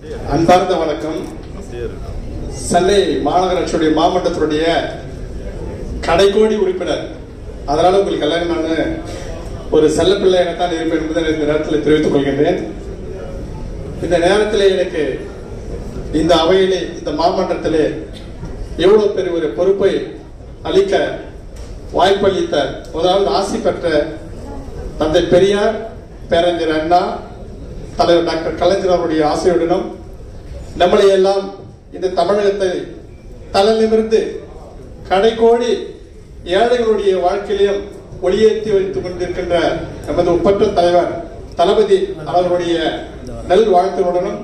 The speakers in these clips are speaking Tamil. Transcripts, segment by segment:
அன்பார்ந்த வணக்கம் சென்னை மாநகராட்சியுடைய மாவட்டத்தினுடைய கடைக்கோடி உறுப்பினர் அதனால உங்களுக்கு எல்லாரும் நான் ஒரு செல்ல பிள்ளையாகத்தான் இருப்பேன் என்பதை இந்த நேரத்தில் தெரிவித்துக் கொள்கின்றேன் இந்த நேரத்தில் எனக்கு இந்த அவையிலே இந்த மாமன்றத்திலே எவ்வளவு பெரிய ஒரு பொறுப்பை அளிக்க வாய்ப்பளித்த முதலாவது ஆசி பெற்ற தந்தை பெரியார் பேரறிஞர் அண்ணா தலைவர் டாக்டர் கலைஞர் அவருடைய ஆசையுடனும் நம்மளை எல்லாம் இந்த தமிழகத்தை தலை நிமிர்ந்து கடைக்கோடி ஏழைகளுடைய வாழ்க்கையிலும் ஒளியேற்றி வைத்துக் கொண்டிருக்கின்ற நமது ஒப்பற்ற தலைவர் தளபதி அவர்களுடைய நல் வாழ்த்துடன்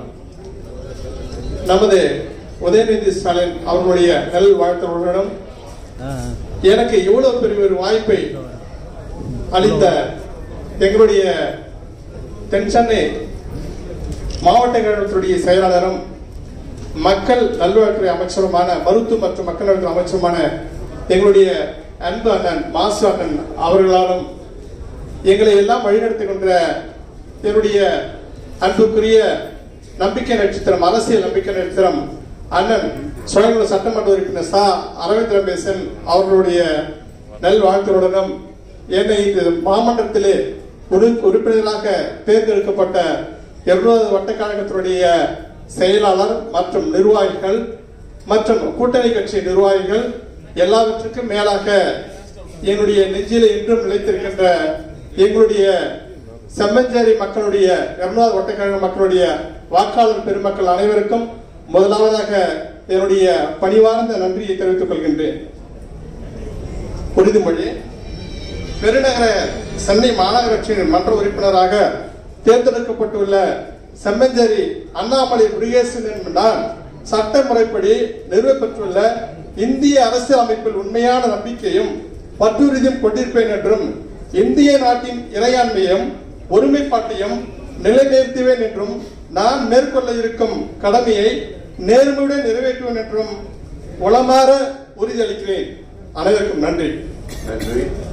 நமது உதயநிதி ஸ்டாலின் அவர்களுடைய நல் வாழ்த்துடன் எனக்கு இவ்வளவு பெரிய ஒரு வாய்ப்பை அளித்த எங்களுடைய தென் சென்னை மாவட்ட கழகத்துடைய செயலாளரும் மக்கள் நல்வாழ்வுத்துறை அமைச்சருமான மருத்துவ மற்றும் மக்கள் நலத்துறை அமைச்சருமான எங்களுடைய அன்பு அண்ணன் மாசு அண்ணன் அவர்களாலும் எங்களை எல்லாம் வழிநடத்தி கொண்ட என்னுடைய அன்புக்குரிய நம்பிக்கை நட்சத்திரம் அரசியல் நம்பிக்கை நட்சத்திரம் அண்ணன் சுயங்குள சட்டமன்ற உறுப்பினர் சா அரவிந்த் ரமேசன் அவர்களுடைய நல் வாழ்த்துடன் என்னை இந்த மாமன்றத்திலே உறு- உறுப்பினராக தேர்ந்தெடுக்கப்பட்ட இருநூறு வட்ட கழகத்தினுடைய செயலாளர் மற்றும் நிர்வாகிகள் மற்றும் கூட்டணி கட்சி நிர்வாகிகள் எல்லாவற்றுக்கும் மேலாக என்னுடைய நெஞ்சிலே இன்றும் நிலைத்திருக்கின்ற எங்களுடைய செம்மஞ்சேரி மக்களுடைய இருநூறு வட்டக்கழக மக்களுடைய வாக்காளர் பெருமக்கள் அனைவருக்கும் முதலாவதாக என்னுடைய பணிவார்ந்த நன்றியை தெரிவித்துக் கொள்கின்றேன் உறுதிமொழி பெருநகர சென்னை மாநகராட்சியின் மன்ற உறுப்பினராக தேர்ந்தெடுக்கப்பட்டுள்ள செம்மஞ்சேரி அண்ணாமலை முருகேசன் என்பதால் சட்ட முறைப்படி நிறுவப்பெற்றுள்ள இந்திய அரசியல் அமைப்பில் உண்மையான நம்பிக்கையும் பற்றுறுதியும் கொண்டிருப்பேன் என்றும் இந்திய நாட்டின் இறையாண்மையும் ஒருமைப்பாட்டையும் நிலைநிறுத்துவேன் என்றும் நான் மேற்கொள்ள இருக்கும் கடமையை நேர்மையுடன் நிறைவேற்றுவேன் என்றும் உளமாற உறுதியளிக்கிறேன் அனைவருக்கும் நன்றி நன்றி